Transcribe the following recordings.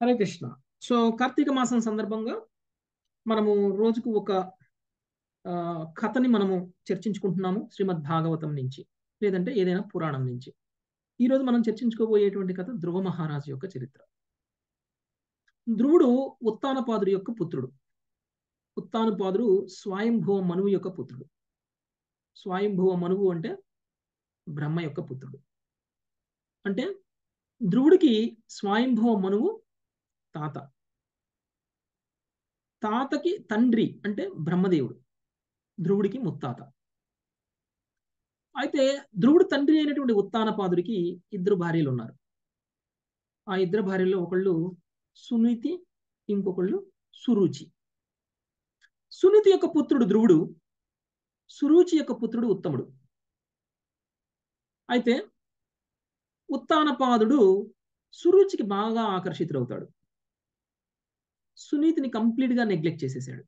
Hare Krishna so Karthika మాసం సందర్భంగా మనము రోజుకు ఒక ఆ, కథని మనము చర్చించుకుంటున్నాము శ్రీమద్ భాగవతం నుంచి లేదంటే ఏదైనా పురాణం నుంచి ఈ రోజు మనం చర్చించుకోబోయేటువంటి కథ ధ్రువ మహారాజు యొక్క చరిత్ర ధ్రువుడు ఉత్తానపాదుడి యొక్క పుత్రుడు ఉత్తానపాదుడు స్వయంభువ మనువు యొక్క పుత్రుడు స్వయంభువ మనువు అంటే బ్రహ్మ యొక్క పుత్రుడు అంటే ధ్రువుడికి స్వయంభువ మనువు తాత తాతకి తండ్రి అంటే బ్రహ్మదేవుడు ధ్రువుడికి ముత్తాత అయితే ధ్రువుడు తండ్రి అయినటువంటి ఉత్తానపాదుడికి ఇద్దరు భార్యలు ఉన్నారు ఆ ఇద్దరు భార్యల్లో ఒకళ్ళు సునీతి ఇంకొకళ్ళు సురుచి సునీతి యొక్క పుత్రుడు ధ్రువుడు సురుచి యొక్క పుత్రుడు ఉత్తముడు అయితే ఉత్తానపాదుడు సురుచికి బాగా ఆకర్షితుడవుతాడు సునీతిని కంప్లీట్ గా నెగ్లెక్ట్ చేసేసాడు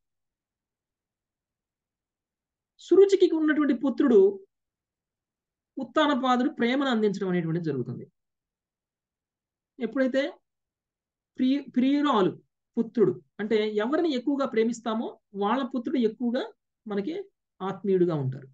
సురుచికి ఉన్నటువంటి పుత్రుడు ఉత్తానపాదుడు ప్రేమను అందించడం అనేటువంటిది జరుగుతుంది ఎప్పుడైతే ప్రియ ప్రియురాలు పుత్రుడు అంటే ఎవరిని ఎక్కువగా ప్రేమిస్తామో వాళ్ళ పుత్రుడు ఎక్కువగా మనకి ఆత్మీయుడుగా ఉంటారు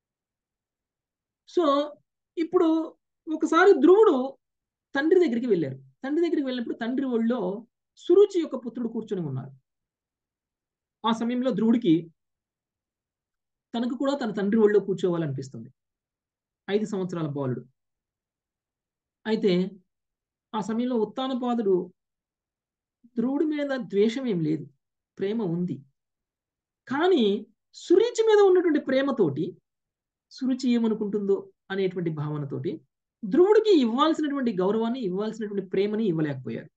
సో ఇప్పుడు ఒకసారి ధ్రువుడు తండ్రి దగ్గరికి వెళ్ళారు తండ్రి దగ్గరికి వెళ్ళినప్పుడు తండ్రి ఒళ్ళో సురుచి యొక్క పుత్రుడు కూర్చొని ఉన్నారు ఆ సమయంలో ధ్రువుడికి తనకు కూడా తన తండ్రి ఒళ్ళో కూర్చోవాలనిపిస్తుంది ఐదు సంవత్సరాల బాలుడు అయితే ఆ సమయంలో ఉత్తానపాదుడు ధ్రువుడి మీద ద్వేషం ఏం లేదు ప్రేమ ఉంది కానీ సురుచి మీద ఉన్నటువంటి ప్రేమతోటి సురుచి ఏమనుకుంటుందో అనేటువంటి భావనతోటి ధ్రువుడికి ఇవ్వాల్సినటువంటి గౌరవాన్ని ఇవ్వాల్సినటువంటి ప్రేమని ఇవ్వలేకపోయారు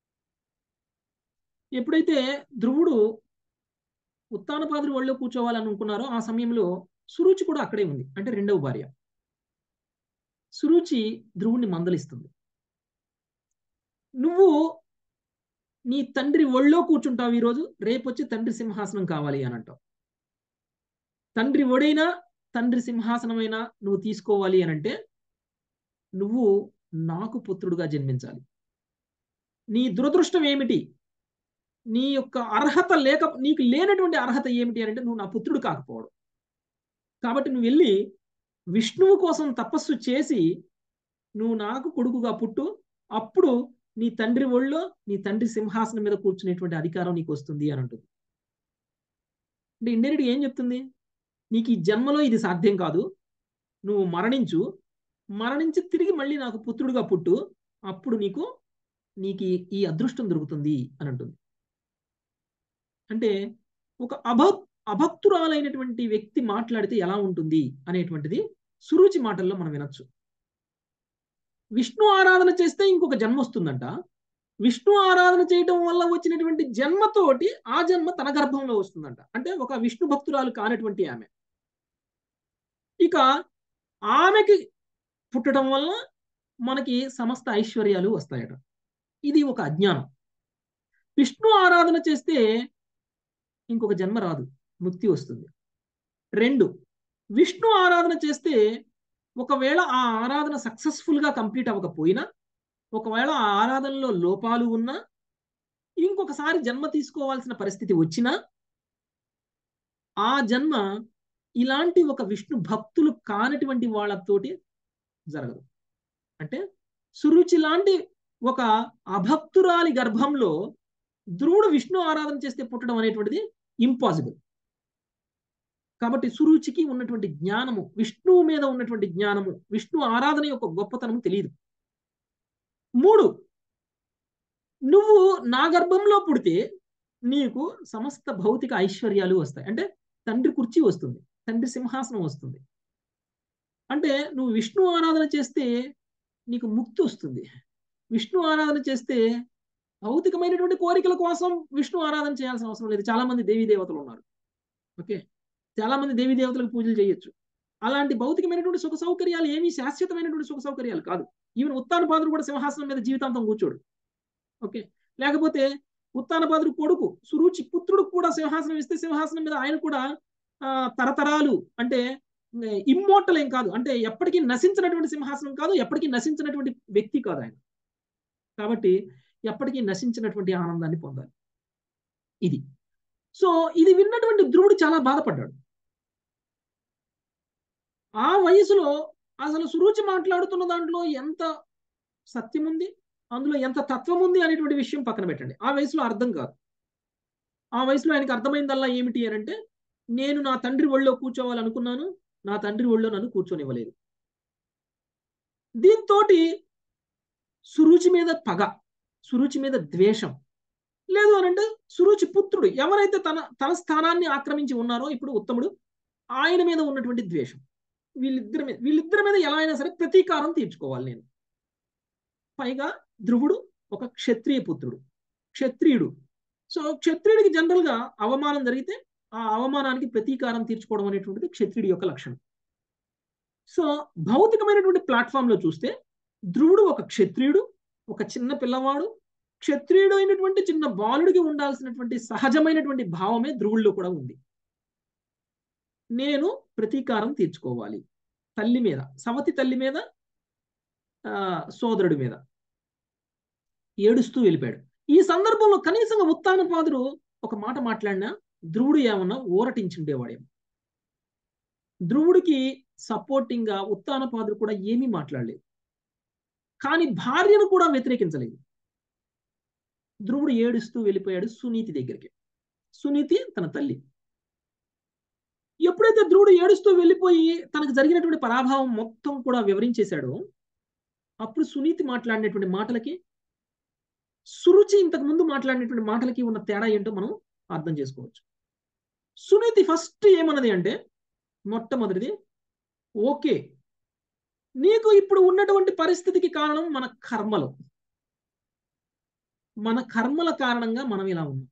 ఎప్పుడైతే ధ్రువుడు ఉత్తానపాదుడు ఒళ్ళో కూర్చోవాలని అనుకున్నారో ఆ సమయంలో సురుచి కూడా అక్కడే ఉంది అంటే రెండవ భార్య సురుచి ధ్రువుణ్ణి మందలిస్తుంది నువ్వు నీ తండ్రి ఒళ్ళో కూర్చుంటావు ఈరోజు రేపొచ్చి తండ్రి సింహాసనం కావాలి అని అంటావు తండ్రి ఒడైనా తండ్రి సింహాసనమైనా నువ్వు తీసుకోవాలి అని అంటే నువ్వు నాకు పుత్రుడుగా జన్మించాలి నీ దురదృష్టం ఏమిటి నీ యొక్క అర్హత లేక నీకు లేనటువంటి అర్హత ఏమిటి అని అంటే నువ్వు నా పుత్రుడు కాకపోవడం కాబట్టి నువ్వు వెళ్ళి విష్ణువు కోసం తపస్సు చేసి నువ్వు నాకు కొడుకుగా పుట్టు అప్పుడు నీ తండ్రి ఒళ్ళో నీ తండ్రి సింహాసనం మీద కూర్చునేటువంటి అధికారం నీకు వస్తుంది అని అంటుంది అంటే ఇండైరెక్ట్ ఏం చెప్తుంది నీకు ఈ జన్మలో ఇది సాధ్యం కాదు నువ్వు మరణించు మరణించి తిరిగి మళ్ళీ నాకు పుత్రుడుగా పుట్టు అప్పుడు నీకు నీకు ఈ- ఈ అదృష్టం దొరుకుతుంది అని అంటుంది అంటే ఒక అభ అభక్తురాలైనటువంటి వ్యక్తి మాట్లాడితే ఎలా ఉంటుంది అనేటువంటిది సురుచి మాటల్లో మనం వినొచ్చు విష్ణు ఆరాధన చేస్తే ఇంకొక జన్మ వస్తుందంట విష్ణు ఆరాధన చేయడం వల్ల వచ్చినటువంటి జన్మతోటి ఆ జన్మ తన గర్భంలో వస్తుందంట అంటే ఒక విష్ణు భక్తురాలు కానటువంటి ఆమె ఇక ఆమెకి పుట్టడం వల్ల మనకి సమస్త ఐశ్వర్యాలు వస్తాయట ఇది ఒక అజ్ఞానం విష్ణు ఆరాధన చేస్తే ఇంకొక జన్మ రాదు ముక్తి వస్తుంది రెండు విష్ణు ఆరాధన చేస్తే ఒకవేళ ఆ ఆరాధన సక్సెస్ఫుల్ గా కంప్లీట్ అవ్వకపోయినా ఒకవేళ ఆ ఆరాధనలో లోపాలు ఉన్నా ఇంకొకసారి జన్మ తీసుకోవాల్సిన పరిస్థితి వచ్చినా ఆ జన్మ ఇలాంటి ఒక విష్ణు భక్తులు కానటువంటి వాళ్ళతోటి జరగదు అంటే సురుచి లాంటి ఒక అభక్తురాలి గర్భంలో ధ్రువుడు విష్ణు ఆరాధన చేస్తే పుట్టడం అనేటువంటిది ఇంపాసిబుల్ కాబట్టి సురుచికి ఉన్నటువంటి జ్ఞానము విష్ణువు మీద ఉన్నటువంటి జ్ఞానము విష్ణు ఆరాధన యొక్క గొప్పతనము తెలియదు మూడు నువ్వు నా గర్భంలో పుడితే నీకు సమస్త భౌతిక ఐశ్వర్యాలు వస్తాయి అంటే తండ్రి కుర్చీ వస్తుంది తండ్రి సింహాసనం వస్తుంది అంటే నువ్వు విష్ణు ఆరాధన చేస్తే నీకు ముక్తి వస్తుంది విష్ణు ఆరాధన చేస్తే భౌతికమైనటువంటి కోరికల కోసం విష్ణు ఆరాధన చేయాల్సిన అవసరం లేదు చాలా మంది దేవీ దేవతలు ఉన్నారు ఓకే చాలా మంది దేవీ దేవతలకు పూజలు చేయొచ్చు అలాంటి భౌతికమైనటువంటి సుఖ సౌకర్యాలు ఏమీ శాశ్వతమైనటువంటి సుఖ సౌకర్యాలు కాదు ఈవెన్ ఉత్తానపాదుడు కూడా సింహాసనం మీద జీవితాంతం కూర్చోడు ఓకే లేకపోతే ఉత్తానపాదుడు కొడుకు సురుచి పుత్రుడు కూడా సింహాసనం ఇస్తే సింహాసనం మీద ఆయన కూడా ఆ, తరతరాలు అంటే ఇమ్మోటల్ ఏం కాదు అంటే ఎప్పటికీ నశించినటువంటి సింహాసనం కాదు ఎప్పటికీ నశించినటువంటి వ్యక్తి కాదు ఆయన కాబట్టి ఎప్పటికీ నశించినటువంటి ఆనందాన్ని పొందాలి ఇది సో ఇది విన్నటువంటి ధ్రువుడు చాలా బాధపడ్డాడు ఆ వయసులో అసలు సురుచి మాట్లాడుతున్న దాంట్లో ఎంత సత్యం ఉంది అందులో ఎంత తత్వం ఉంది అనేటువంటి విషయం పక్కన పెట్టండి ఆ వయసులో అర్థం కాదు ఆ వయసులో ఆయనకి అర్థమైందల్లా ఏమిటి అని అంటే నేను నా తండ్రి ఒళ్ళో కూర్చోవాలనుకున్నాను నా తండ్రి ఒళ్ళో నన్ను కూర్చొనివ్వలేదు దీంతో సురుచి మీద పగ సురుచి మీద ద్వేషం లేదు అని అంటే సురుచి పుత్రుడు ఎవరైతే తన తన స్థానాన్ని ఆక్రమించి ఉన్నారో ఇప్పుడు ఉత్తముడు ఆయన మీద ఉన్నటువంటి ద్వేషం వీళ్ళిద్దరి మీద వీళ్ళిద్దరి మీద ఎలా అయినా సరే ప్రతీకారం తీర్చుకోవాలి నేను పైగా ధ్రువుడు ఒక క్షత్రియ పుత్రుడు క్షత్రియుడు సో క్షత్రియుడికి జనరల్ గా అవమానం జరిగితే ఆ అవమానానికి ప్రతీకారం తీర్చుకోవడం అనేటువంటిది క్షత్రియుడి యొక్క లక్షణం సో భౌతికమైనటువంటి ప్లాట్ఫామ్ లో చూస్తే ధ్రువుడు ఒక క్షత్రియుడు ఒక చిన్న పిల్లవాడు క్షత్రియుడు అయినటువంటి చిన్న బాలుడికి ఉండాల్సినటువంటి సహజమైనటువంటి భావమే ధ్రువుల్లో కూడా ఉంది నేను ప్రతీకారం తీర్చుకోవాలి తల్లి మీద సవతి తల్లి మీద సోదరుడి మీద ఏడుస్తూ వెళ్ళిపోయాడు ఈ సందర్భంలో కనీసంగా ఉత్తానపాదుడు ఒక మాట మాట్లాడినా ధ్రువుడు ఏమన్నా ఊరటించుండేవాడేమో ధ్రువుడికి సపోర్టింగ్ గా ఉత్తానపాదుడు కూడా ఏమీ మాట్లాడలేదు కానీ భార్యను కూడా వ్యతిరేకించలేదు ధ్రువుడు ఏడుస్తూ వెళ్ళిపోయాడు సునీతి దగ్గరికి సునీతి తన తల్లి ఎప్పుడైతే ధ్రువుడు ఏడుస్తూ వెళ్ళిపోయి తనకు జరిగినటువంటి పరాభావం మొత్తం కూడా వివరించేశాడో అప్పుడు సునీతి మాట్లాడినటువంటి మాటలకి సురుచి ఇంతకు ముందు మాట్లాడినటువంటి మాటలకి ఉన్న తేడా ఏంటో మనం అర్థం చేసుకోవచ్చు సునీతి ఫస్ట్ ఏమన్నది అంటే మొట్టమొదటిది ఓకే నీకు ఇప్పుడు ఉన్నటువంటి పరిస్థితికి కారణం మన కర్మలు మన కర్మల కారణంగా మనం ఇలా ఉన్నాం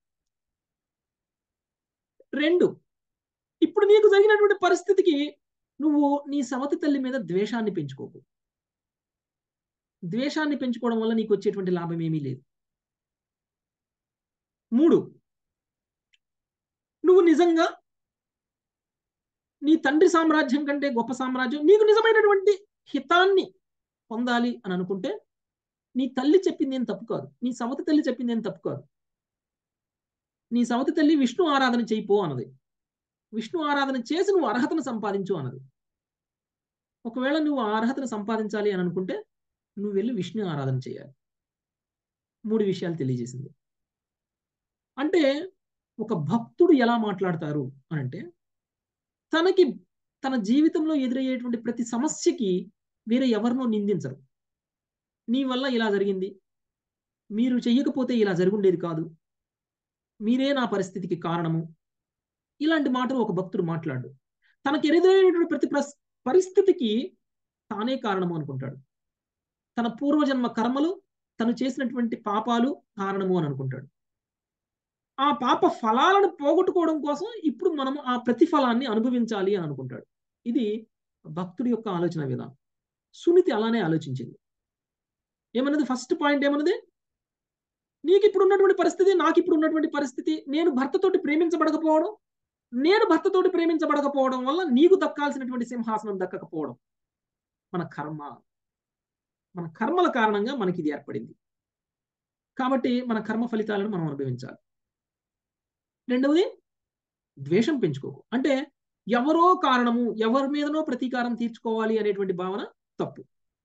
రెండు ఇప్పుడు నీకు జరిగినటువంటి పరిస్థితికి నువ్వు నీ సవతి తల్లి మీద ద్వేషాన్ని పెంచుకోకు ద్వేషాన్ని పెంచుకోవడం వల్ల నీకు వచ్చేటువంటి లాభం ఏమీ లేదు మూడు నువ్వు నిజంగా నీ తండ్రి సామ్రాజ్యం కంటే గొప్ప సామ్రాజ్యం నీకు నిజమైనటువంటి హితాన్ని పొందాలి అని అనుకుంటే నీ తల్లి చెప్పింది ఏం తప్పు కాదు నీ సవతి తల్లి చెప్పింది ఏం తప్పు కాదు నీ సవతి తల్లి విష్ణు ఆరాధన చేయిపో అన్నది విష్ణు ఆరాధన చేసి నువ్వు అర్హతను సంపాదించు అన్నది ఒకవేళ నువ్వు ఆ అర్హతను సంపాదించాలి అని అనుకుంటే నువ్వు వెళ్ళి విష్ణు ఆరాధన చేయాలి మూడు విషయాలు తెలియజేసింది అంటే ఒక భక్తుడు ఎలా మాట్లాడతారు అని అంటే తనకి తన జీవితంలో ఎదురయ్యేటువంటి ప్రతి సమస్యకి వేరే ఎవరినో నిందించరు నీ వల్ల ఇలా జరిగింది మీరు చెయ్యకపోతే ఇలా జరుగుండేది కాదు మీరే నా పరిస్థితికి కారణము ఇలాంటి మాటలు ఒక భక్తుడు మాట్లాడు తనకి ఎదురైనటువంటి ప్రతి పరిస్థితికి తానే కారణము అనుకుంటాడు తన పూర్వజన్మ కర్మలు తను చేసినటువంటి పాపాలు కారణము అని అనుకుంటాడు ఆ పాప ఫలాలను పోగొట్టుకోవడం కోసం ఇప్పుడు మనం ఆ ప్రతిఫలాన్ని అనుభవించాలి అని అనుకుంటాడు ఇది భక్తుడి యొక్క ఆలోచన విధానం సునీతి అలానే ఆలోచించింది ఏమన్నది ఫస్ట్ పాయింట్ ఏమన్నది నీకు ఇప్పుడు ఉన్నటువంటి పరిస్థితి నాకు ఇప్పుడు ఉన్నటువంటి పరిస్థితి నేను భర్తతోటి ప్రేమించబడకపోవడం నేను భర్తతోటి ప్రేమించబడకపోవడం వల్ల నీకు దక్కాల్సినటువంటి సింహాసనం దక్కకపోవడం మన కర్మ మన కర్మల కారణంగా మనకి ఇది ఏర్పడింది కాబట్టి మన కర్మ ఫలితాలను మనం అనుభవించాలి రెండవది ద్వేషం పెంచుకోకు అంటే ఎవరో కారణము ఎవరి మీదనో ప్రతీకారం తీర్చుకోవాలి అనేటువంటి భావన తప్పు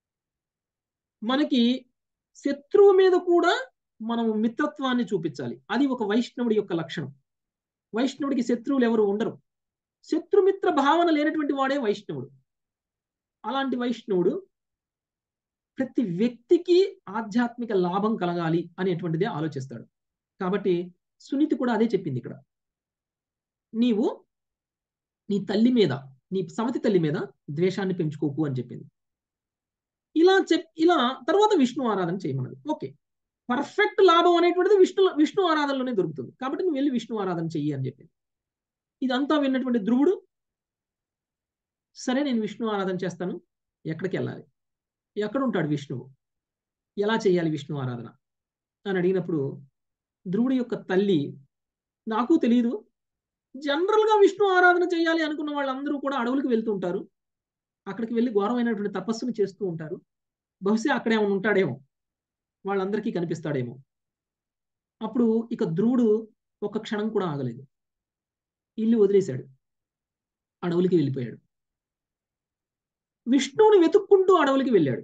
మనకి శత్రువు మీద కూడా మనం మిత్రత్వాన్ని చూపించాలి అది ఒక వైష్ణవుడి యొక్క లక్షణం వైష్ణవుడికి శత్రువులు ఎవరు ఉండరు శత్రుమిత్ర భావన లేనటువంటి వాడే వైష్ణవుడు అలాంటి వైష్ణవుడు ప్రతి వ్యక్తికి ఆధ్యాత్మిక లాభం కలగాలి అనేటువంటిదే ఆలోచిస్తాడు కాబట్టి సునీతి కూడా అదే చెప్పింది ఇక్కడ నీవు నీ తల్లి మీద నీ సమతి తల్లి మీద ద్వేషాన్ని పెంచుకోకు అని చెప్పింది ఇలా చెప్ ఇలా తర్వాత విష్ణు ఆరాధన చేయమన్నది ఓకే పర్ఫెక్ట్ లాభం అనేటువంటిది విష్ణు విష్ణు ఆరాధనలోనే దొరుకుతుంది కాబట్టి నువ్వు వెళ్ళి విష్ణు ఆరాధన చెయ్యి అని చెప్పింది ఇదంతా విన్నటువంటి ధ్రువుడు సరే నేను విష్ణు ఆరాధన చేస్తాను ఎక్కడికి వెళ్ళాలి ఎక్కడ ఉంటాడు విష్ణువు ఎలా చేయాలి విష్ణు ఆరాధన అని అడిగినప్పుడు ధ్రువుడి యొక్క తల్లి నాకు తెలియదు జనరల్గా విష్ణు ఆరాధన చేయాలి అనుకున్న వాళ్ళందరూ కూడా అడవులకు వెళ్తూ ఉంటారు అక్కడికి వెళ్ళి ఘోరమైనటువంటి తపస్సును చేస్తూ ఉంటారు బహుశా అక్కడ ఏమైనా ఉంటాడేమో వాళ్ళందరికీ కనిపిస్తాడేమో అప్పుడు ఇక ధ్రువుడు ఒక క్షణం కూడా ఆగలేదు ఇల్లు వదిలేశాడు అడవులకి వెళ్ళిపోయాడు విష్ణువుని వెతుక్కుంటూ అడవులకి వెళ్ళాడు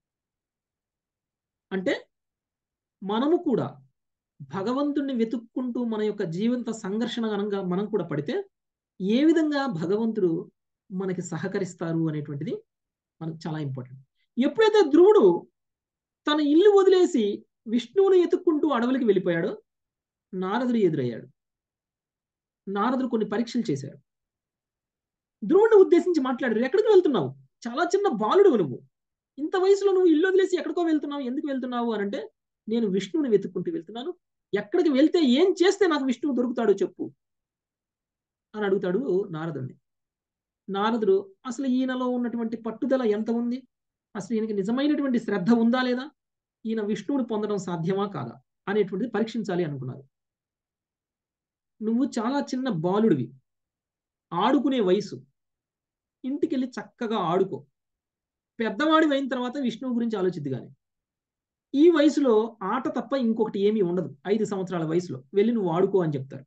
అంటే మనము కూడా భగవంతుణ్ణి వెతుక్కుంటూ మన యొక్క జీవిత సంఘర్షణ గనంగా మనం కూడా పడితే ఏ విధంగా భగవంతుడు మనకి సహకరిస్తారు అనేటువంటిది మనకు చాలా ఇంపార్టెంట్ ఎప్పుడైతే ధ్రువుడు తన ఇల్లు వదిలేసి విష్ణువుని ఎత్తుక్కుంటూ అడవులకి వెళ్ళిపోయాడో నారదుడు ఎదురయ్యాడు నారదుడు కొన్ని పరీక్షలు చేశాడు ధ్రువుడిని ఉద్దేశించి మాట్లాడారు ఎక్కడికి వెళ్తున్నావు చాలా చిన్న బాలుడు నువ్వు ఇంత వయసులో నువ్వు ఇల్లు వదిలేసి ఎక్కడికో వెళ్తున్నావు ఎందుకు వెళ్తున్నావు అని అంటే నేను విష్ణువుని వెతుక్కుంటూ వెళ్తున్నాను ఎక్కడికి వెళ్తే ఏం చేస్తే నాకు విష్ణువు దొరుకుతాడో చెప్పు అని అడుగుతాడు నారదుడిని నారదుడు అసలు ఈయనలో ఉన్నటువంటి పట్టుదల ఎంత ఉంది అసలు ఈయనకి నిజమైనటువంటి శ్రద్ధ ఉందా లేదా ఈయన విష్ణువుని పొందడం సాధ్యమా కాదా అనేటువంటిది పరీక్షించాలి అనుకున్నారు నువ్వు చాలా చిన్న బాలుడివి ఆడుకునే వయసు ఇంటికి వెళ్ళి చక్కగా ఆడుకో పెద్దవాడి అయిన తర్వాత విష్ణువు గురించి ఆలోచిద్ది కానీ ఈ వయసులో ఆట తప్ప ఇంకొకటి ఏమీ ఉండదు ఐదు సంవత్సరాల వయసులో వెళ్ళి నువ్వు ఆడుకో అని చెప్తారు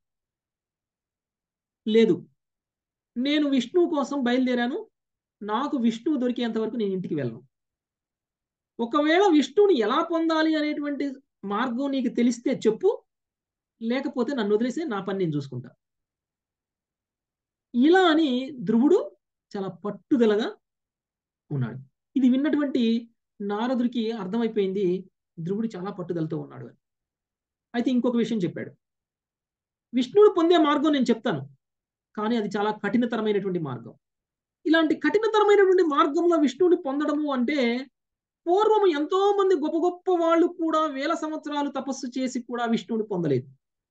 లేదు నేను విష్ణువు కోసం బయలుదేరాను నాకు విష్ణువు దొరికేంత వరకు నేను ఇంటికి వెళ్ళను ఒకవేళ విష్ణువుని ఎలా పొందాలి అనేటువంటి మార్గం నీకు తెలిస్తే చెప్పు లేకపోతే నన్ను వదిలేసి నా పని నేను చూసుకుంటా ఇలా అని ధ్రువుడు చాలా పట్టుదలగా ఉన్నాడు ఇది విన్నటువంటి నారదుడికి అర్థమైపోయింది ధ్రువుడు చాలా పట్టుదలతో ఉన్నాడు అని అయితే ఇంకొక విషయం చెప్పాడు విష్ణువుడు పొందే మార్గం నేను చెప్తాను కానీ అది చాలా కఠినతరమైనటువంటి మార్గం ఇలాంటి కఠినతరమైనటువంటి మార్గంలో విష్ణువుని పొందడము అంటే పూర్వం ఎంతో మంది గొప్ప గొప్ప వాళ్ళు కూడా వేల సంవత్సరాలు తపస్సు చేసి కూడా విష్ణువుని పొందలేదు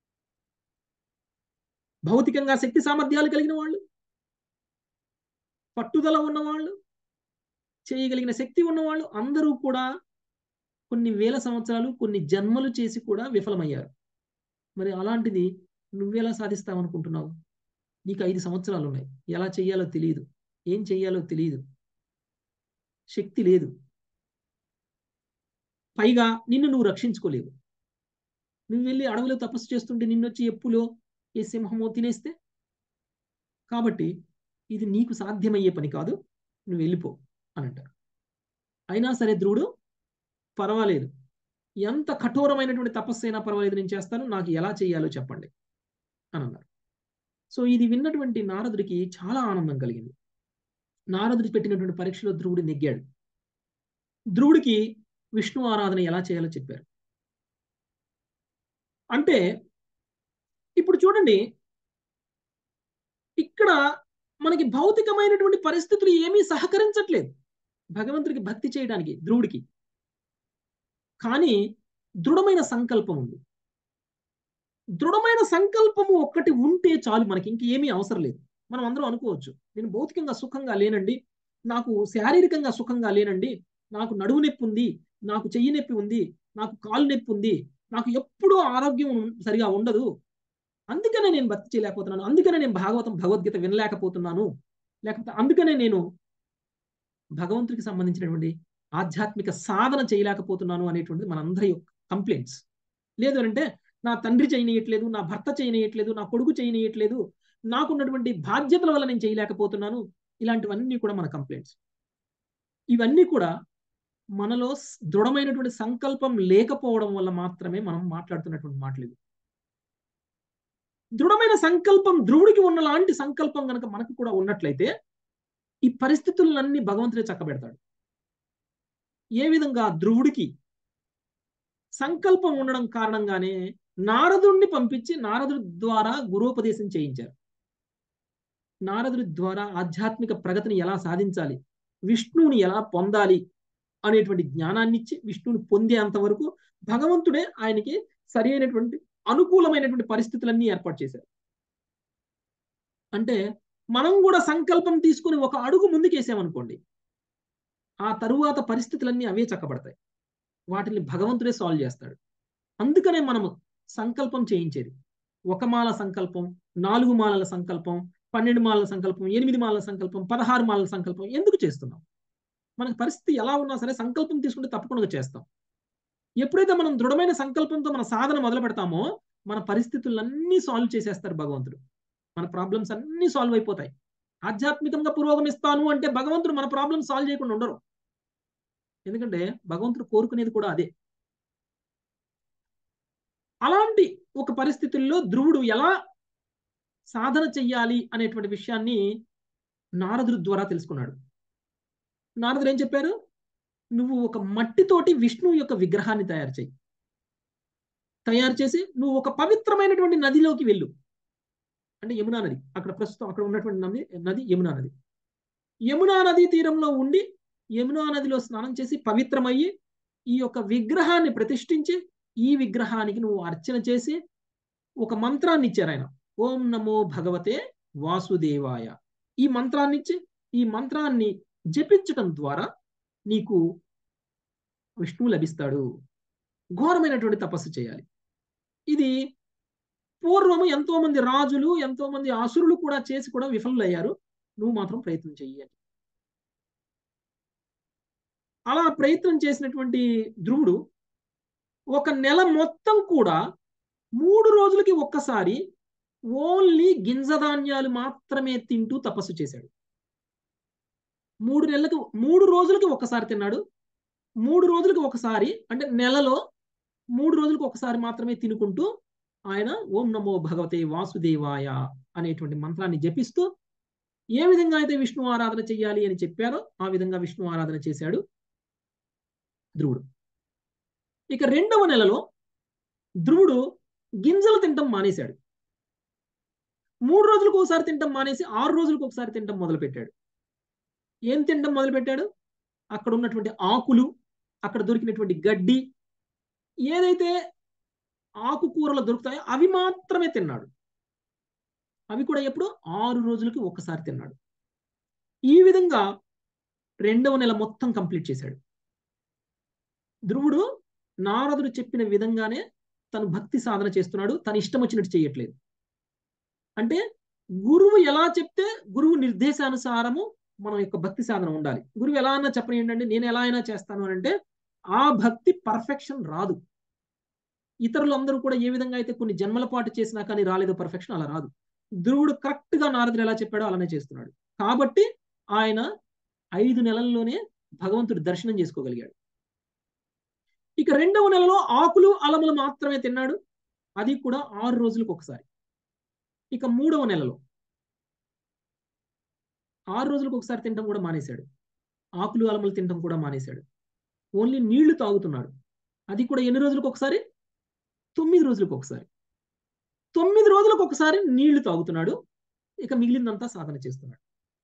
భౌతికంగా శక్తి సామర్థ్యాలు కలిగిన వాళ్ళు పట్టుదల ఉన్నవాళ్ళు చేయగలిగిన శక్తి ఉన్నవాళ్ళు అందరూ కూడా కొన్ని వేల సంవత్సరాలు కొన్ని జన్మలు చేసి కూడా విఫలమయ్యారు మరి అలాంటిది నువ్వెలా సాధిస్తావనుకుంటున్నావు నీకు ఐదు సంవత్సరాలు ఉన్నాయి ఎలా చెయ్యాలో తెలియదు ఏం చెయ్యాలో తెలియదు శక్తి లేదు పైగా నిన్ను నువ్వు రక్షించుకోలేవు నువ్వు వెళ్ళి అడవిలో తపస్సు చేస్తుంటే నిన్నొచ్చి ఎప్పులో ఏ సింహమో తినేస్తే కాబట్టి ఇది నీకు సాధ్యమయ్యే పని కాదు నువ్వు వెళ్ళిపో అని అంటారు అయినా సరే ధ్రువుడు పర్వాలేదు ఎంత కఠోరమైనటువంటి తపస్సు అయినా పర్వాలేదు నేను చేస్తాను నాకు ఎలా చేయాలో చెప్పండి అని అన్నారు సో ఇది విన్నటువంటి నారదుడికి చాలా ఆనందం కలిగింది నారదుడి పెట్టినటువంటి పరీక్షలో ధ్రువుడు నెగ్గాడు ధ్రువుడికి విష్ణు ఆరాధన ఎలా చేయాలో చెప్పారు అంటే ఇప్పుడు చూడండి ఇక్కడ మనకి భౌతికమైనటువంటి పరిస్థితులు ఏమీ సహకరించట్లేదు భగవంతుడికి భక్తి చేయడానికి ధ్రువుడికి కానీ దృఢమైన సంకల్పం ఉంది దృఢమైన సంకల్పము ఒక్కటి ఉంటే చాలు మనకి ఇంకేమీ అవసరం లేదు మనం అందరం అనుకోవచ్చు నేను భౌతికంగా సుఖంగా లేనండి నాకు శారీరకంగా సుఖంగా లేనండి నాకు నడువు నొప్పి ఉంది నాకు చెయ్యి నొప్పి ఉంది నాకు కాలు నొప్పి ఉంది నాకు ఎప్పుడూ ఆరోగ్యం సరిగా ఉండదు అందుకనే నేను భక్తి చేయలేకపోతున్నాను అందుకనే నేను భాగవతం భగవద్గీత వినలేకపోతున్నాను లేకపోతే అందుకనే నేను భగవంతుడికి సంబంధించినటువంటి ఆధ్యాత్మిక సాధన చేయలేకపోతున్నాను అనేటువంటిది మనందరి యొక్క కంప్లైంట్స్ లేదు అంటే నా తండ్రి చేయనీయట్లేదు నా భర్త చేయనీయట్లేదు నా కొడుకు చేయనీయట్లేదు నాకున్నటువంటి బాధ్యతల వల్ల నేను చేయలేకపోతున్నాను ఇలాంటివన్నీ కూడా మన కంప్లైంట్స్ ఇవన్నీ కూడా మనలో దృఢమైనటువంటి సంకల్పం లేకపోవడం వల్ల మాత్రమే మనం మాట్లాడుతున్నటువంటి మాటలు ఇవి దృఢమైన సంకల్పం ధ్రువుడికి ఉన్న లాంటి సంకల్పం కనుక మనకు కూడా ఉన్నట్లయితే ఈ పరిస్థితులన్నీ భగవంతుడే చక్కబెడతాడు ఏ విధంగా ధ్రువుడికి సంకల్పం ఉండడం కారణంగానే నారదుడిని పంపించి నారదుడి ద్వారా గురోపదేశం చేయించారు నారదుడి ద్వారా ఆధ్యాత్మిక ప్రగతిని ఎలా సాధించాలి విష్ణువుని ఎలా పొందాలి అనేటువంటి జ్ఞానాన్ని ఇచ్చి విష్ణువుని పొందేంత వరకు భగవంతుడే ఆయనకి సరి అయినటువంటి అనుకూలమైనటువంటి పరిస్థితులన్నీ ఏర్పాటు చేశారు అంటే మనం కూడా సంకల్పం తీసుకుని ఒక అడుగు ముందుకేసామనుకోండి ఆ తరువాత పరిస్థితులన్నీ అవే చక్కబడతాయి వాటిని భగవంతుడే సాల్వ్ చేస్తాడు అందుకనే మనము సంకల్పం చేయించేది ఒక మాల సంకల్పం నాలుగు మాలల సంకల్పం పన్నెండు మాలల సంకల్పం ఎనిమిది మాలల సంకల్పం పదహారు మాలల సంకల్పం ఎందుకు చేస్తున్నాం మనకు పరిస్థితి ఎలా ఉన్నా సరే సంకల్పం తీసుకుంటే తప్పకుండా చేస్తాం ఎప్పుడైతే మనం దృఢమైన సంకల్పంతో మన సాధన మొదలు పెడతామో మన పరిస్థితులన్నీ సాల్వ్ చేసేస్తారు భగవంతుడు మన ప్రాబ్లమ్స్ అన్నీ సాల్వ్ అయిపోతాయి ఆధ్యాత్మికంగా పురోగమిస్తాను అంటే భగవంతుడు మన ప్రాబ్లమ్ సాల్వ్ చేయకుండా ఉండరు ఎందుకంటే భగవంతుడు కోరుకునేది కూడా అదే అలాంటి ఒక పరిస్థితుల్లో ధ్రువుడు ఎలా సాధన చెయ్యాలి అనేటువంటి విషయాన్ని నారదుడు ద్వారా తెలుసుకున్నాడు నారదుడు ఏం చెప్పారు నువ్వు ఒక మట్టితోటి విష్ణువు యొక్క విగ్రహాన్ని తయారు చేయి తయారు చేసి నువ్వు ఒక పవిత్రమైనటువంటి నదిలోకి వెళ్ళు అంటే యమునా నది అక్కడ ప్రస్తుతం అక్కడ ఉన్నటువంటి నది నది యమునా నది యమునా నది తీరంలో ఉండి యమునా నదిలో స్నానం చేసి పవిత్రమయ్యి ఈ యొక్క విగ్రహాన్ని ప్రతిష్ఠించి ఈ విగ్రహానికి నువ్వు అర్చన చేసి ఒక మంత్రాన్ని ఇచ్చారు ఆయన ఓం నమో భగవతే వాసుదేవాయ ఈ మంత్రాన్ని ఇచ్చి ఈ మంత్రాన్ని జపించటం ద్వారా నీకు విష్ణువు లభిస్తాడు ఘోరమైనటువంటి తపస్సు చేయాలి ఇది పూర్వము ఎంతో మంది రాజులు ఎంతో మంది అసురులు కూడా చేసి కూడా విఫలులయ్యారు నువ్వు మాత్రం ప్రయత్నం చెయ్యి అని అలా ప్రయత్నం చేసినటువంటి ధ్రువుడు ఒక నెల మొత్తం కూడా మూడు రోజులకి ఒక్కసారి ఓన్లీ గింజధాన్యాలు మాత్రమే తింటూ తపస్సు చేశాడు మూడు నెలలకు మూడు రోజులకి ఒకసారి తిన్నాడు మూడు రోజులకి ఒకసారి అంటే నెలలో మూడు రోజులకు ఒకసారి మాత్రమే తినుకుంటూ ఆయన ఓం నమో భగవతే వాసుదేవాయ అనేటువంటి మంత్రాన్ని జపిస్తూ ఏ విధంగా అయితే విష్ణు ఆరాధన చెయ్యాలి అని చెప్పారో ఆ విధంగా విష్ణు ఆరాధన చేశాడు ధ్రువుడు ఇక రెండవ నెలలో ధ్రువుడు గింజలు తింటం మానేశాడు మూడు రోజులకు ఒకసారి తింటం మానేసి ఆరు రోజులకు ఒకసారి తింటం మొదలుపెట్టాడు ఏం తినడం మొదలుపెట్టాడు అక్కడ ఉన్నటువంటి ఆకులు అక్కడ దొరికినటువంటి గడ్డి ఏదైతే ఆకుకూరలు దొరుకుతాయో అవి మాత్రమే తిన్నాడు అవి కూడా ఎప్పుడు ఆరు రోజులకి ఒక్కసారి తిన్నాడు ఈ విధంగా రెండవ నెల మొత్తం కంప్లీట్ చేశాడు ధ్రువుడు నారదుడు చెప్పిన విధంగానే తను భక్తి సాధన చేస్తున్నాడు తను ఇష్టం వచ్చినట్టు చేయట్లేదు అంటే గురువు ఎలా చెప్తే గురువు నిర్దేశానుసారము మనం యొక్క భక్తి సాధన ఉండాలి గురువు ఎలా అయినా చెప్పని ఏంటంటే నేను ఎలా అయినా చేస్తాను అని అంటే ఆ భక్తి పర్ఫెక్షన్ రాదు ఇతరులందరూ కూడా ఏ విధంగా అయితే కొన్ని జన్మల పాటు చేసినా కానీ రాలేదు పర్ఫెక్షన్ అలా రాదు ధ్రువుడు కరెక్ట్ గా నారదుడు ఎలా చెప్పాడో అలానే చేస్తున్నాడు కాబట్టి ఆయన ఐదు నెలల్లోనే భగవంతుడి దర్శనం చేసుకోగలిగాడు ఇక రెండవ నెలలో ఆకులు అలములు మాత్రమే తిన్నాడు అది కూడా ఆరు రోజులకు ఒకసారి ఇక మూడవ నెలలో ఆరు రోజులకు ఒకసారి తినడం కూడా మానేశాడు ఆకులు అలములు తినడం కూడా మానేశాడు ఓన్లీ నీళ్లు తాగుతున్నాడు అది కూడా ఎన్ని రోజులకు ఒకసారి తొమ్మిది రోజులకు ఒకసారి తొమ్మిది రోజులకు ఒకసారి నీళ్లు తాగుతున్నాడు ఇక మిగిలిందంతా సాధన చేస్తున్నాడు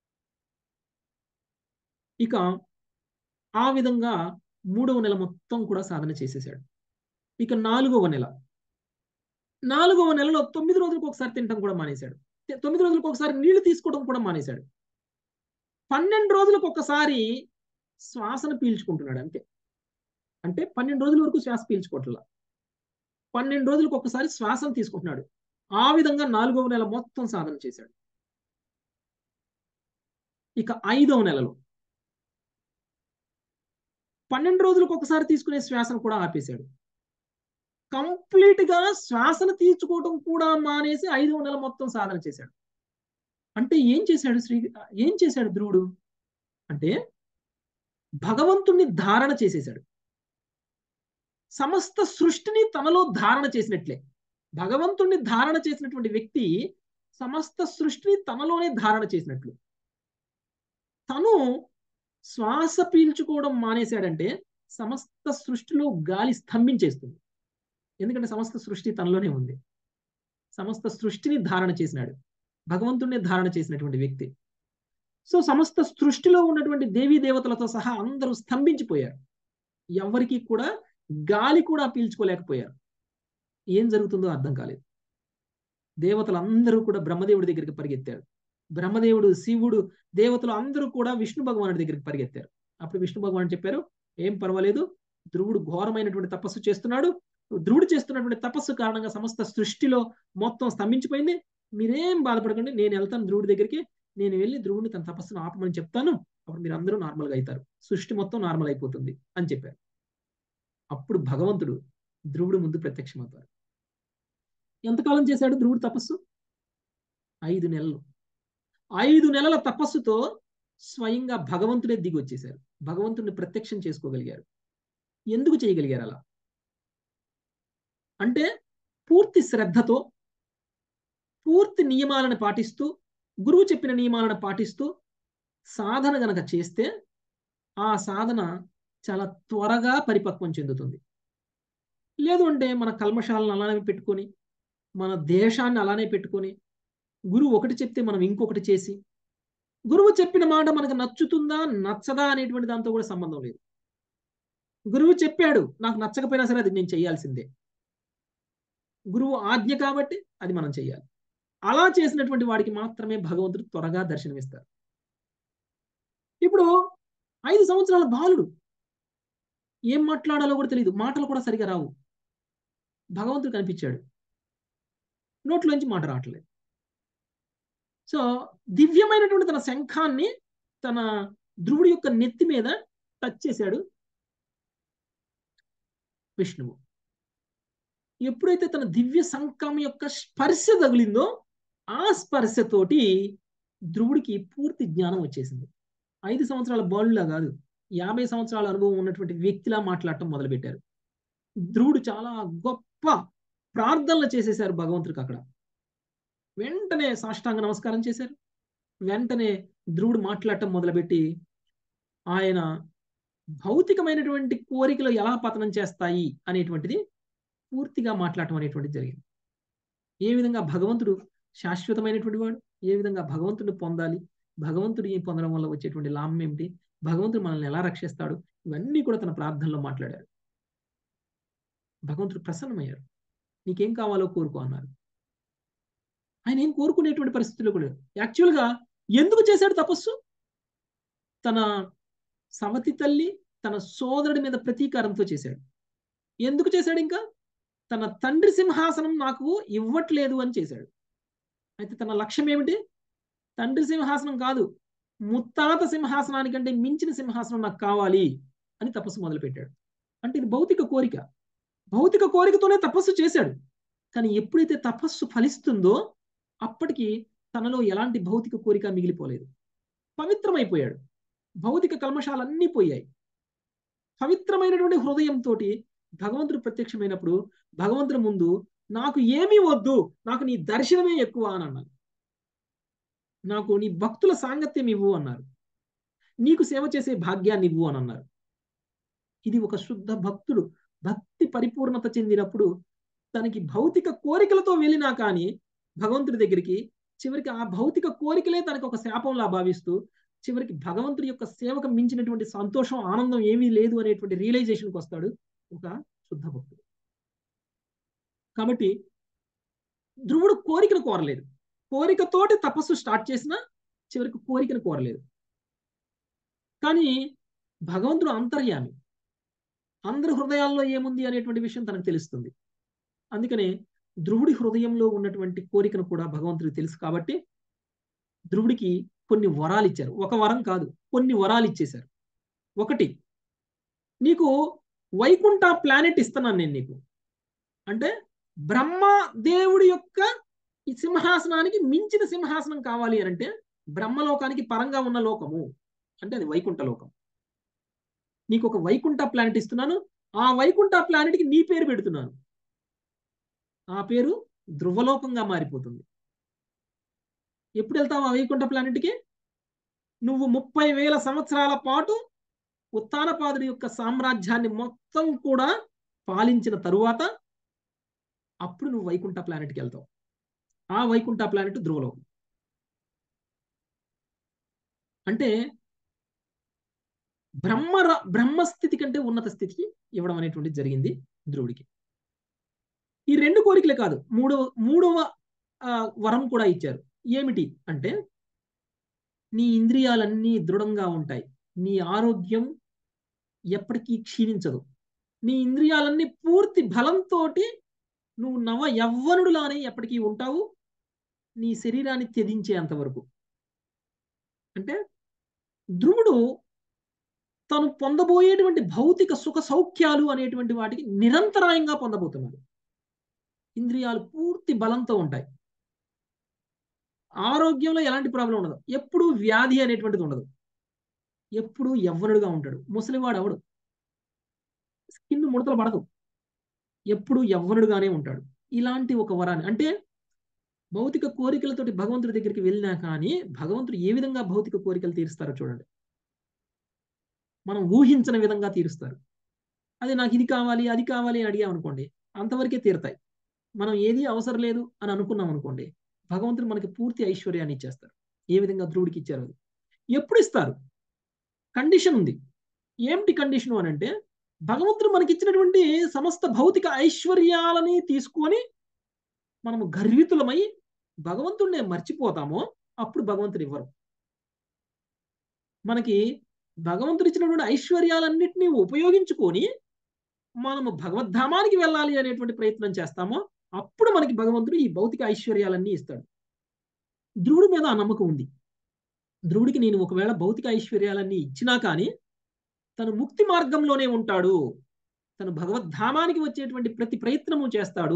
ఇక ఆ విధంగా మూడవ నెల మొత్తం కూడా సాధన చేసేసాడు ఇక నాలుగవ నెల నాలుగవ నెలలో తొమ్మిది రోజులకు ఒకసారి తినడం కూడా మానేశాడు తొమ్మిది రోజులకు ఒకసారి నీళ్లు తీసుకోవడం కూడా మానేశాడు పన్నెండు రోజులకు ఒకసారి శ్వాసను పీల్చుకుంటున్నాడు అంతే అంటే పన్నెండు రోజుల వరకు శ్వాస పీల్చుకోవట్లా పన్నెండు రోజులకు ఒకసారి శ్వాసను తీసుకుంటున్నాడు ఆ విధంగా నాలుగవ నెల మొత్తం సాధన చేశాడు ఇక ఐదవ నెలలో పన్నెండు రోజులకు ఒకసారి తీసుకునే శ్వాసను కూడా ఆపేశాడు కంప్లీట్ గా శ్వాసను తీర్చుకోవడం కూడా మానేసి ఐదవ నెల మొత్తం సాధన చేశాడు అంటే ఏం చేశాడు శ్రీ ఏం చేశాడు ధ్రువుడు అంటే భగవంతుణ్ణి ధారణ చేసేశాడు సమస్త సృష్టిని తనలో ధారణ చేసినట్లే భగవంతుణ్ణి ధారణ చేసినటువంటి వ్యక్తి సమస్త సృష్టిని తనలోనే ధారణ చేసినట్లు తను శ్వాస పీల్చుకోవడం మానేశాడంటే సమస్త సృష్టిలో గాలి స్తంభించేస్తుంది ఎందుకంటే సమస్త సృష్టి తనలోనే ఉంది సమస్త సృష్టిని ధారణ చేసినాడు భగవంతుణ్ణి ధారణ చేసినటువంటి వ్యక్తి సో సమస్త సృష్టిలో ఉన్నటువంటి దేవీ దేవతలతో సహా అందరూ స్తంభించిపోయారు ఎవరికి కూడా గాలి కూడా పీల్చుకోలేకపోయారు ఏం జరుగుతుందో అర్థం కాలేదు దేవతలు అందరూ కూడా బ్రహ్మదేవుడి దగ్గరికి పరిగెత్తారు బ్రహ్మదేవుడు శివుడు దేవతలు అందరూ కూడా విష్ణు భగవానుడి దగ్గరికి పరిగెత్తారు అప్పుడు విష్ణు భగవాన్ చెప్పారు ఏం పర్వాలేదు ధ్రువుడు ఘోరమైనటువంటి తపస్సు చేస్తున్నాడు ధ్రువుడు చేస్తున్నటువంటి తపస్సు కారణంగా సమస్త సృష్టిలో మొత్తం స్తంభించిపోయింది మీరేం బాధపడకండి నేను వెళ్తాను ధ్రువుడి దగ్గరికి నేను వెళ్ళి ధ్రువుడిని తన తపస్సును ఆపమని చెప్తాను అప్పుడు మీరు అందరూ నార్మల్గా అవుతారు సృష్టి మొత్తం నార్మల్ అయిపోతుంది అని చెప్పారు అప్పుడు భగవంతుడు ధ్రువుడు ముందు ప్రత్యక్షమవుతారు ఎంతకాలం చేశాడు ధ్రువుడు తపస్సు ఐదు నెలలు ఐదు నెలల తపస్సుతో స్వయంగా భగవంతుడే దిగి వచ్చేశారు భగవంతుడిని ప్రత్యక్షం చేసుకోగలిగారు ఎందుకు చేయగలిగారు అలా అంటే పూర్తి శ్రద్ధతో పూర్తి నియమాలను పాటిస్తూ గురువు చెప్పిన నియమాలను పాటిస్తూ సాధన గనక చేస్తే ఆ సాధన చాలా త్వరగా పరిపక్వం చెందుతుంది లేదు అంటే మన కల్మషాలను అలానే పెట్టుకొని మన దేశాన్ని అలానే పెట్టుకొని గురువు ఒకటి చెప్తే మనం ఇంకొకటి చేసి గురువు చెప్పిన మాట మనకు నచ్చుతుందా నచ్చదా అనేటువంటి దాంతో కూడా సంబంధం లేదు గురువు చెప్పాడు నాకు నచ్చకపోయినా సరే అది నేను చేయాల్సిందే గురువు ఆజ్ఞ కాబట్టి అది మనం చేయాలి అలా చేసినటువంటి వాడికి మాత్రమే భగవంతుడు త్వరగా దర్శనమిస్తారు ఇప్పుడు ఐదు సంవత్సరాల బాలుడు ఏం మాట్లాడాలో కూడా తెలియదు మాటలు కూడా సరిగా రావు భగవంతుడు కనిపించాడు నోట్లోంచి మాట రావట్లేదు సో దివ్యమైనటువంటి తన శంఖాన్ని తన ధ్రువుడి యొక్క నెత్తి మీద టచ్ చేశాడు విష్ణువు ఎప్పుడైతే తన దివ్య శంఖం యొక్క స్పర్శ తగిలిందో ఆ స్పర్శతోటి ధ్రువుడికి పూర్తి జ్ఞానం వచ్చేసింది ఐదు సంవత్సరాల బాలులా కాదు యాభై సంవత్సరాల అనుభవం ఉన్నటువంటి వ్యక్తిలా మాట్లాడటం మొదలుపెట్టారు ధ్రువుడు చాలా గొప్ప ప్రార్థనలు చేసేశారు భగవంతుడికి అక్కడ వెంటనే సాష్టాంగ నమస్కారం చేశారు వెంటనే ధ్రువుడు మాట్లాడటం మొదలుపెట్టి ఆయన భౌతికమైనటువంటి కోరికలు ఎలా పతనం చేస్తాయి అనేటువంటిది పూర్తిగా మాట్లాడటం అనేటువంటిది జరిగింది ఏ విధంగా భగవంతుడు శాశ్వతమైనటువంటి వాడు ఏ విధంగా భగవంతుడిని పొందాలి భగవంతుడిని పొందడం వల్ల వచ్చేటువంటి లాభం ఏమిటి భగవంతుడు మనల్ని ఎలా రక్షిస్తాడు ఇవన్నీ కూడా తన ప్రార్థనలో మాట్లాడారు భగవంతుడు ప్రసన్నమయ్యారు నీకేం కావాలో కోరుకో అన్నారు ఆయన ఏం కోరుకునేటువంటి పరిస్థితుల్లో కూడా యాక్చువల్గా ఎందుకు చేశాడు తపస్సు తన సవతి తల్లి తన సోదరుడి మీద ప్రతీకారంతో చేశాడు ఎందుకు చేశాడు ఇంకా తన తండ్రి సింహాసనం నాకు ఇవ్వట్లేదు అని చేశాడు అయితే తన లక్ష్యం ఏమిటి తండ్రి సింహాసనం కాదు ముత్తాత సింహాసనానికంటే మించిన సింహాసనం నాకు కావాలి అని తపస్సు మొదలుపెట్టాడు అంటే ఇది భౌతిక కోరిక భౌతిక కోరికతోనే తపస్సు చేశాడు కానీ ఎప్పుడైతే తపస్సు ఫలిస్తుందో అప్పటికి తనలో ఎలాంటి భౌతిక కోరిక మిగిలిపోలేదు పవిత్రమైపోయాడు భౌతిక కల్మషాలన్నీ పోయాయి పవిత్రమైనటువంటి హృదయంతో భగవంతుడు ప్రత్యక్షమైనప్పుడు భగవంతుడి ముందు నాకు ఏమీ వద్దు నాకు నీ దర్శనమే ఎక్కువ అని అన్నాను నాకు నీ భక్తుల సాంగత్యం ఇవ్వు అన్నారు నీకు సేవ చేసే భాగ్యాన్ని ఇవ్వు అని అన్నారు ఇది ఒక శుద్ధ భక్తుడు భక్తి పరిపూర్ణత చెందినప్పుడు తనకి భౌతిక కోరికలతో వెళ్ళినా కానీ భగవంతుడి దగ్గరికి చివరికి ఆ భౌతిక కోరికలే తనకు ఒక శాపంలా భావిస్తూ చివరికి భగవంతుడి యొక్క సేవకు మించినటువంటి సంతోషం ఆనందం ఏమీ లేదు అనేటువంటి రియలైజేషన్కి వస్తాడు ఒక శుద్ధ భక్తుడు కాబట్టి ధ్రువుడు కోరికను కోరలేదు కోరికతోటి తపస్సు స్టార్ట్ చేసినా చివరికి కోరికను కోరలేదు కానీ భగవంతుడు అంతర్యామి అందరి హృదయాల్లో ఏముంది అనేటువంటి విషయం తనకు తెలుస్తుంది అందుకనే ధ్రువుడి హృదయంలో ఉన్నటువంటి కోరికను కూడా భగవంతుడికి తెలుసు కాబట్టి ధ్రువుడికి కొన్ని వరాలు ఇచ్చారు ఒక వరం కాదు కొన్ని వరాలు ఇచ్చేశారు ఒకటి నీకు వైకుంఠ ప్లానెట్ ఇస్తున్నాను నేను నీకు అంటే బ్రహ్మ దేవుడి యొక్క ఈ సింహాసనానికి మించిన సింహాసనం కావాలి అని అంటే బ్రహ్మలోకానికి పరంగా ఉన్న లోకము అంటే అది వైకుంఠ లోకం నీకు ఒక వైకుంఠ ప్లానెట్ ఇస్తున్నాను ఆ వైకుంఠ ప్లానెట్కి నీ పేరు పెడుతున్నాను ఆ పేరు ధ్రువలోకంగా మారిపోతుంది ఎప్పుడు వెళ్తావు ఆ వైకుంఠ ప్లానెట్కి నువ్వు ముప్పై వేల సంవత్సరాల పాటు ఉత్తానపాదుడి యొక్క సామ్రాజ్యాన్ని మొత్తం కూడా పాలించిన తరువాత అప్పుడు నువ్వు వైకుంఠ ప్లానెట్కి వెళ్తావు ఆ వైకుంఠ ప్లానెట్ ధ్రువలోకం అంటే బ్రహ్మ బ్రహ్మస్థితి కంటే ఉన్నత స్థితికి ఇవ్వడం అనేటువంటిది జరిగింది ధ్రువుడికి ఈ రెండు కోరికలే కాదు మూడవ మూడవ వరం కూడా ఇచ్చారు ఏమిటి అంటే నీ ఇంద్రియాలన్నీ దృఢంగా ఉంటాయి నీ ఆరోగ్యం ఎప్పటికీ క్షీణించదు నీ ఇంద్రియాలన్నీ పూర్తి బలంతో నువ్వు నవ యవ్వనుడులానే ఎప్పటికీ ఉంటావు నీ శరీరాన్ని త్యజించేంత వరకు అంటే ధ్రువుడు తను పొందబోయేటువంటి భౌతిక సుఖ సౌఖ్యాలు అనేటువంటి వాటికి నిరంతరాయంగా పొందబోతున్నారు ఇంద్రియాలు పూర్తి బలంతో ఉంటాయి ఆరోగ్యంలో ఎలాంటి ప్రాబ్లం ఉండదు ఎప్పుడు వ్యాధి అనేటువంటిది ఉండదు ఎప్పుడు యవ్వనుడుగా ఉంటాడు ముసలివాడు అవడు స్కిన్ ముడతలు పడదు ఎప్పుడు యవ్వనుడుగానే ఉంటాడు ఇలాంటి ఒక వరాన్ని అంటే భౌతిక కోరికలతోటి భగవంతుడి దగ్గరికి వెళ్ళినా కానీ భగవంతుడు ఏ విధంగా భౌతిక కోరికలు తీరుస్తారో చూడండి మనం ఊహించిన విధంగా తీరుస్తారు అది నాకు ఇది కావాలి అది కావాలి అని అడిగాం అనుకోండి అంతవరకే తీరుతాయి మనం ఏది అవసరం లేదు అని అనుకున్నాం అనుకోండి భగవంతుడు మనకి పూర్తి ఐశ్వర్యాన్ని ఇచ్చేస్తారు ఏ విధంగా ధ్రువుడికి ఇచ్చారు అది ఎప్పుడు ఇస్తారు కండిషన్ ఉంది ఏమిటి కండిషన్ అని అంటే భగవంతుడు మనకి ఇచ్చినటువంటి సమస్త భౌతిక ఐశ్వర్యాలని తీసుకొని మనము గర్వితులమై భగవంతుడినే మర్చిపోతామో అప్పుడు భగవంతుడు ఇవ్వరు మనకి భగవంతుడు ఇచ్చినటువంటి ఐశ్వర్యాలన్నింటినీ ఉపయోగించుకొని మనము భగవద్ధామానికి వెళ్ళాలి అనేటువంటి ప్రయత్నం చేస్తామో అప్పుడు మనకి భగవంతుడు ఈ భౌతిక ఐశ్వర్యాలన్నీ ఇస్తాడు ధ్రువుడి మీద ఆ నమ్మకం ఉంది ధ్రువుడికి నేను ఒకవేళ భౌతిక ఐశ్వర్యాలన్నీ ఇచ్చినా కానీ తను ముక్తి మార్గంలోనే ఉంటాడు తను భగవద్ధామానికి వచ్చేటువంటి ప్రతి ప్రయత్నము చేస్తాడు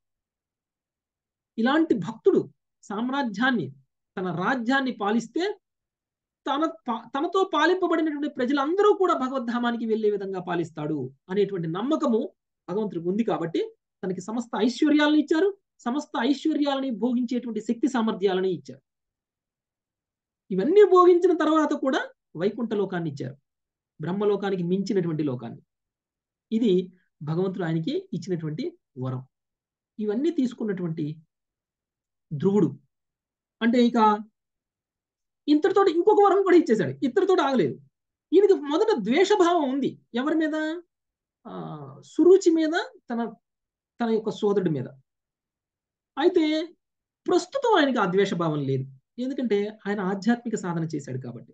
ఇలాంటి భక్తుడు సామ్రాజ్యాన్ని తన రాజ్యాన్ని పాలిస్తే తన తనతో పాలింపబడినటువంటి ప్రజలందరూ కూడా భగవద్ధామానికి వెళ్లే విధంగా పాలిస్తాడు అనేటువంటి నమ్మకము భగవంతుడికి ఉంది కాబట్టి తనకి సమస్త ఐశ్వర్యాలను ఇచ్చారు సమస్త ఐశ్వర్యాలని భోగించేటువంటి శక్తి సామర్థ్యాలని ఇచ్చారు ఇవన్నీ భోగించిన తర్వాత కూడా వైకుంఠ లోకాన్ని ఇచ్చారు బ్రహ్మలోకానికి మించినటువంటి లోకాన్ని ఇది భగవంతుడు ఆయనకి ఇచ్చినటువంటి వరం ఇవన్నీ తీసుకున్నటువంటి ధ్రువుడు అంటే ఇక ఇంతటితో ఇంకొక వరం కూడా ఇచ్చేశాడు ఇద్దరితో ఆగలేదు ఈయనకి మొదట ద్వేషభావం ఉంది ఎవరి మీద ఆ సురుచి మీద తన తన యొక్క సోదరుడి మీద అయితే ప్రస్తుతం ఆయనకి ఆ ద్వేషభావం లేదు ఎందుకంటే ఆయన ఆధ్యాత్మిక సాధన చేశాడు కాబట్టి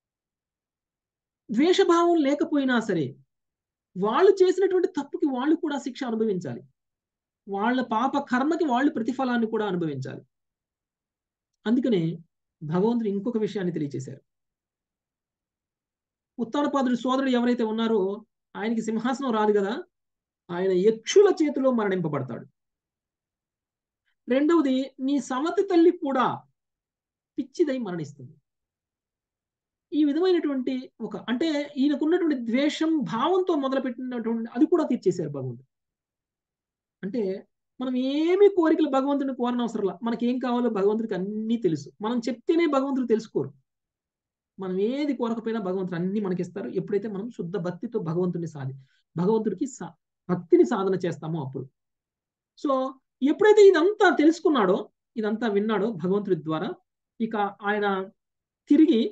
ద్వేషభావం లేకపోయినా సరే వాళ్ళు చేసినటువంటి తప్పుకి వాళ్ళు కూడా శిక్ష అనుభవించాలి వాళ్ళ పాప కర్మకి వాళ్ళు ప్రతిఫలాన్ని కూడా అనుభవించాలి అందుకనే భగవంతుడు ఇంకొక విషయాన్ని తెలియచేశారు ఉత్తానపాదుడి సోదరుడు ఎవరైతే ఉన్నారో ఆయనకి సింహాసనం రాదు కదా ఆయన యక్షుల చేతిలో మరణింపబడతాడు రెండవది నీ సమతి తల్లి కూడా పిచ్చిదై మరణిస్తుంది ఈ విధమైనటువంటి ఒక అంటే ఈయనకున్నటువంటి ద్వేషం భావంతో మొదలుపెట్టినటువంటి అది కూడా తీర్చేశారు భగవంతుడు అంటే మనం ఏమి కోరికలు భగవంతుని కోరనవసరంలా మనకి ఏం కావాలో భగవంతుడికి అన్నీ తెలుసు మనం చెప్తేనే భగవంతుడు తెలుసుకోరు మనం ఏది కోరకపోయినా భగవంతుడు అన్ని మనకి ఇస్తారు ఎప్పుడైతే మనం శుద్ధ భక్తితో భగవంతుని సాధి భగవంతుడికి భక్తిని సాధన చేస్తామో అప్పుడు సో ఎప్పుడైతే ఇదంతా తెలుసుకున్నాడో ఇదంతా విన్నాడో భగవంతుడి ద్వారా ఇక ఆయన తిరిగి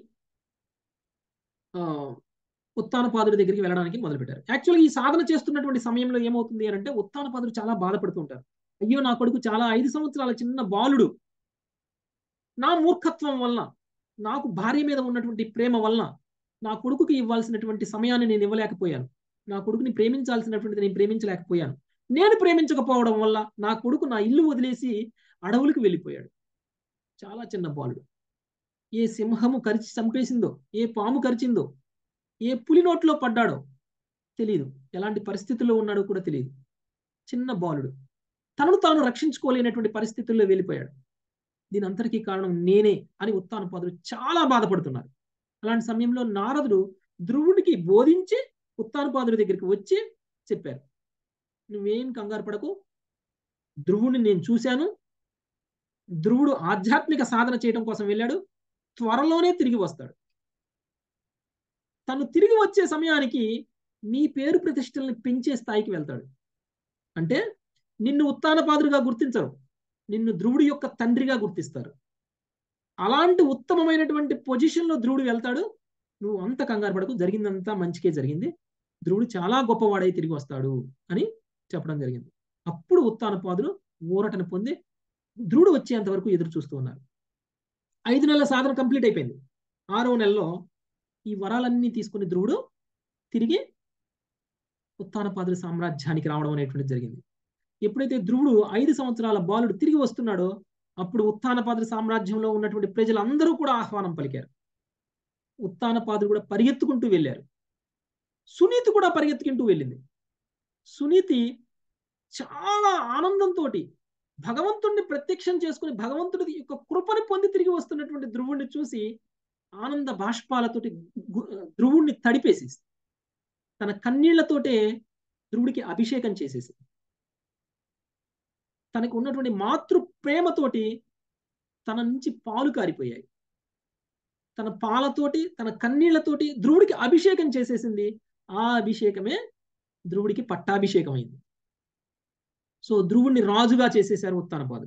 ఉత్తానపాదుడి దగ్గరికి వెళ్ళడానికి మొదలుపెట్టారు యాక్చువల్గా ఈ సాధన చేస్తున్నటువంటి సమయంలో ఏమవుతుంది అని అంటే ఉత్తానపాదుడు చాలా బాధపడుతూ ఉంటారు అయ్యో నా కొడుకు చాలా ఐదు సంవత్సరాల చిన్న బాలుడు నా మూర్ఖత్వం వలన నాకు భార్య మీద ఉన్నటువంటి ప్రేమ వలన నా కొడుకుకి ఇవ్వాల్సినటువంటి సమయాన్ని నేను ఇవ్వలేకపోయాను నా కొడుకుని ప్రేమించాల్సినటువంటిది నేను ప్రేమించలేకపోయాను నేను ప్రేమించకపోవడం వల్ల నా కొడుకు నా ఇల్లు వదిలేసి అడవులకు వెళ్ళిపోయాడు చాలా చిన్న బాలుడు ఏ సింహము కరిచి చంపేసిందో ఏ పాము కరిచిందో ఏ పులి నోట్లో పడ్డాడో తెలియదు ఎలాంటి పరిస్థితుల్లో ఉన్నాడో కూడా తెలియదు చిన్న బాలుడు తనను తాను రక్షించుకోలేనటువంటి పరిస్థితుల్లో వెళ్ళిపోయాడు దీని అంతటికీ కారణం నేనే అని ఉత్తానపాదుడు చాలా బాధపడుతున్నారు అలాంటి సమయంలో నారదుడు ధ్రువుడికి బోధించి ఉత్తానపాదుడి దగ్గరికి వచ్చి చెప్పారు నువ్వేం కంగారు పడకు ధ్రువుడిని నేను చూశాను ధ్రువుడు ఆధ్యాత్మిక సాధన చేయడం కోసం వెళ్ళాడు త్వరలోనే తిరిగి వస్తాడు తను తిరిగి వచ్చే సమయానికి నీ పేరు ప్రతిష్టల్ని పెంచే స్థాయికి వెళ్తాడు అంటే నిన్ను ఉత్తానపాదుడిగా గుర్తించరు నిన్ను ధ్రువుడి యొక్క తండ్రిగా గుర్తిస్తారు అలాంటి ఉత్తమమైనటువంటి పొజిషన్లో ధ్రువుడు వెళ్తాడు నువ్వు అంత కంగారు పడకు జరిగిందంతా మంచికే జరిగింది ధ్రువుడు చాలా గొప్పవాడై తిరిగి వస్తాడు అని చెప్పడం జరిగింది అప్పుడు ఉత్తానపాదులు ఊరటను పొంది ధ్రువుడు వచ్చేంత వరకు ఎదురు చూస్తూ ఉన్నారు ఐదు నెలల సాధన కంప్లీట్ అయిపోయింది ఆరో నెలలో ఈ వరాలన్నీ తీసుకుని ధ్రువుడు తిరిగి ఉత్తానపాదుల సామ్రాజ్యానికి రావడం అనేటువంటిది జరిగింది ఎప్పుడైతే ధ్రువుడు ఐదు సంవత్సరాల బాలుడు తిరిగి వస్తున్నాడో అప్పుడు ఉత్తానపాదుల సామ్రాజ్యంలో ఉన్నటువంటి ప్రజలందరూ కూడా ఆహ్వానం పలికారు ఉత్తానపాదులు కూడా పరిగెత్తుకుంటూ వెళ్ళారు సునీతి కూడా పరిగెత్తుకుంటూ వెళ్ళింది సునీతి చాలా ఆనందంతో భగవంతుడిని ప్రత్యక్షం చేసుకుని భగవంతుడి యొక్క కృపని పొంది తిరిగి వస్తున్నటువంటి ధ్రువుణ్ణి చూసి ఆనంద బాష్పాలతోటి ధ్రువుణ్ణి తడిపేసేసి తన కన్నీళ్లతోటే ధ్రువుడికి అభిషేకం చేసేసి తనకు ఉన్నటువంటి మాతృ ప్రేమతోటి తన నుంచి పాలు కారిపోయాయి తన పాలతోటి తన కన్నీళ్లతోటి ధ్రువుడికి అభిషేకం చేసేసింది ఆ అభిషేకమే ధ్రువుడికి పట్టాభిషేకం అయింది సో ధ్రువుడిని రాజుగా చేసేశారు ఉత్తానపాదు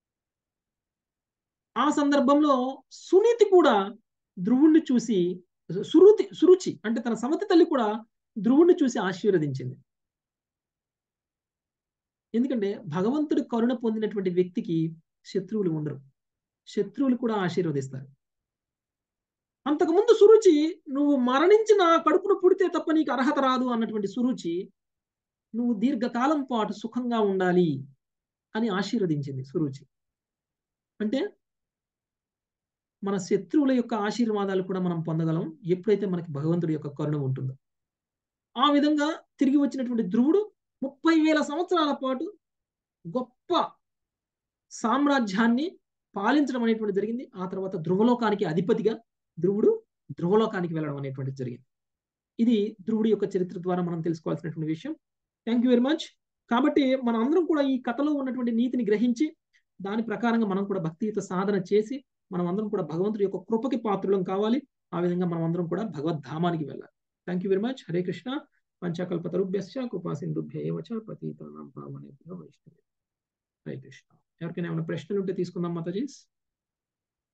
ఆ సందర్భంలో సునీతి కూడా ధ్రువుణ్ణి చూసి సురుతి సురుచి అంటే తన సమతి తల్లి కూడా ధ్రువుణ్ణి చూసి ఆశీర్వదించింది ఎందుకంటే భగవంతుడి కరుణ పొందినటువంటి వ్యక్తికి శత్రువులు ఉండరు శత్రువులు కూడా ఆశీర్వదిస్తారు అంతకుముందు సురుచి నువ్వు మరణించిన కడుపును పుడితే తప్ప నీకు అర్హత రాదు అన్నటువంటి సురుచి నువ్వు దీర్ఘకాలం పాటు సుఖంగా ఉండాలి అని ఆశీర్వదించింది సురుచి అంటే మన శత్రువుల యొక్క ఆశీర్వాదాలు కూడా మనం పొందగలం ఎప్పుడైతే మనకి భగవంతుడి యొక్క కరుణ ఉంటుందో ఆ విధంగా తిరిగి వచ్చినటువంటి ధ్రువుడు ముప్పై వేల సంవత్సరాల పాటు గొప్ప సామ్రాజ్యాన్ని పాలించడం అనేటువంటి జరిగింది ఆ తర్వాత ధ్రువలోకానికి అధిపతిగా ధ్రువుడు ధ్రువలోకానికి వెళ్ళడం అనేటువంటిది జరిగింది ఇది ధ్రువుడి యొక్క చరిత్ర ద్వారా మనం తెలుసుకోవాల్సినటువంటి విషయం థ్యాంక్ యూ వెరీ మచ్ కాబట్టి మన అందరం కూడా ఈ కథలో ఉన్నటువంటి నీతిని గ్రహించి దాని ప్రకారంగా మనం కూడా భక్తియుత సాధన చేసి మనం అందరం కూడా భగవంతుడి యొక్క కృపకి పాత్రులం కావాలి ఆ విధంగా మనం అందరం కూడా భగవద్ధామానికి వెళ్ళాలి thank you very much Hare Krishna పంచకల్పతరుభ్యశ్చ కృపా సింధుభ్యేవ చ పతితానాం పావనేభ్యో వైష్ణవే హరే కృష్ణ ఎవరికైనా ఏమైనా ప్రశ్నలు ఉంటే తీసుకుందాం మాతాజీస్